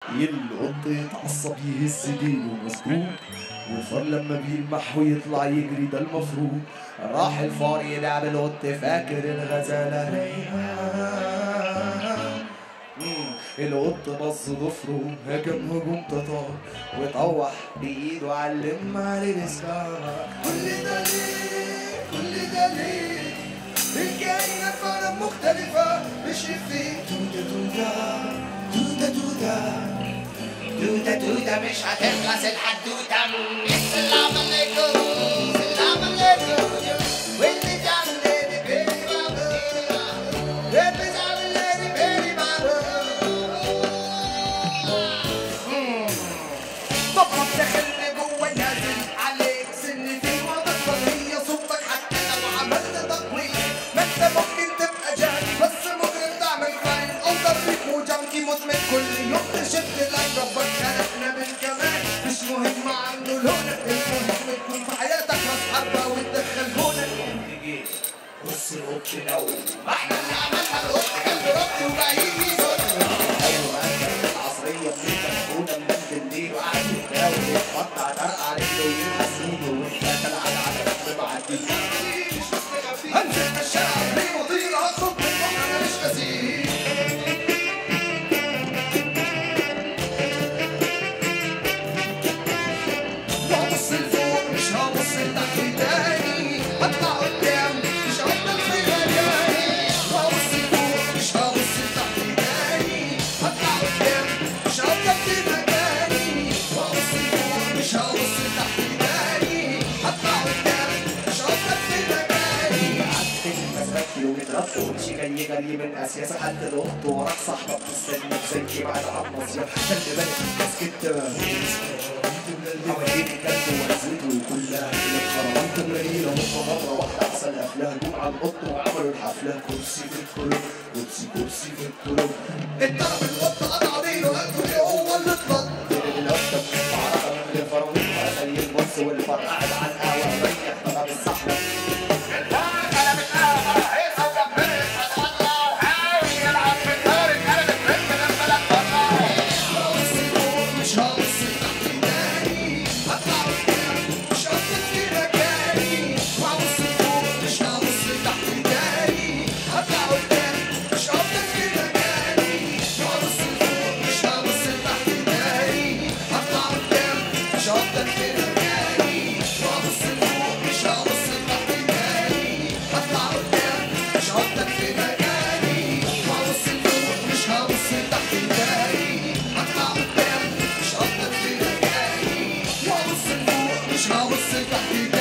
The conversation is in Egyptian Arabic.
القط يتعصب يهز ديله مظبوط والفار لما بيلمح ويطلع يجري ده المفروض راح الفار يلعب القط فاكر الغزالة ريحان مم. القط بص ضفره هجم هجوم تطار وطوح بايده علم عليه الاسكار كل ده ليه كل ده ليه الكائنات فعلا مختلفة مش في توتة توتة توتة توتة توتة توتة مش هتخلص الحدوتة السلام عليكم السلام عليكم واللي تعمل ليلي بيلي بابا واللي تعمل ليلي بيلي بابا طبعا دخلنا جوه نازل عليك سن في وضعك هي صوتك حتى لو عملت تقويم ما انت ممكن تبقى جاهل بس مجرم تعمل فاين اوضر فيك وجنكي مدمن كل يوم تشد لاين ربك خلقنا بالكمال مش مهم عنده لونك المهم تكون في حياتك راس حبه وتدخل هونك بص القط نوم ما احنا اللي عملنا القط كان برد وبعيد يزن ايوه كانت العصريه بنت مفروضه من بالليل وقعد يتداول يتقطع طرقع رجله ويلمس ايده واتكل على على بعدين هنزل الشارع ليه وطير هطلب منهم انا مش غسيل وابص لفوق مش هبص لتحت تاني هطلع قدام مش هفضل في مكاني وابص لفوق مش هبص لتحت تاني هطلع قدام مش هفضل في مكاني وابص لفوق مش هبص لتحت تاني هطلع قدام مش هفضل في مكاني قعدت المسافات كيلومترات ومشي جاي جري من اسيا سحلت القط وراك صاحبك تستنى زي بعد عن مصيف خلي بالك مسكت حواليك كلب وعزته كلها كده خربانة قليلة هوبا مرة واحدة أحسن أفلام جم على القط وعملوا الحفلة كرسي في الكلوب كرسي كرسي في الكلوب اتضرب القط قطع ديله قالوا ليه هو اللي اتلط تلد القطة معركة من الفراولين زي البص والفرقع قاعد على القهوة مريح طلب الصحراء هبص لفوق مش هبص لتحت تاني هطلع قدام مش هفضل في مكاني وهبص لفوق مش هبص لتحت تاني هطلع قدام مش هفضل في مكاني وهبص لفوق مش هبص لتحت تاني هطلع قدام مش هفضل في مكاني وهبص لفوق مش هبص لتحت تاني هطلع قدام مش هفضل في مكاني وهبص لفوق مش هبص لتحت تاني هطلع قدام مش هفضل في مكاني وهبص لفوق مش هبص لتحت تاني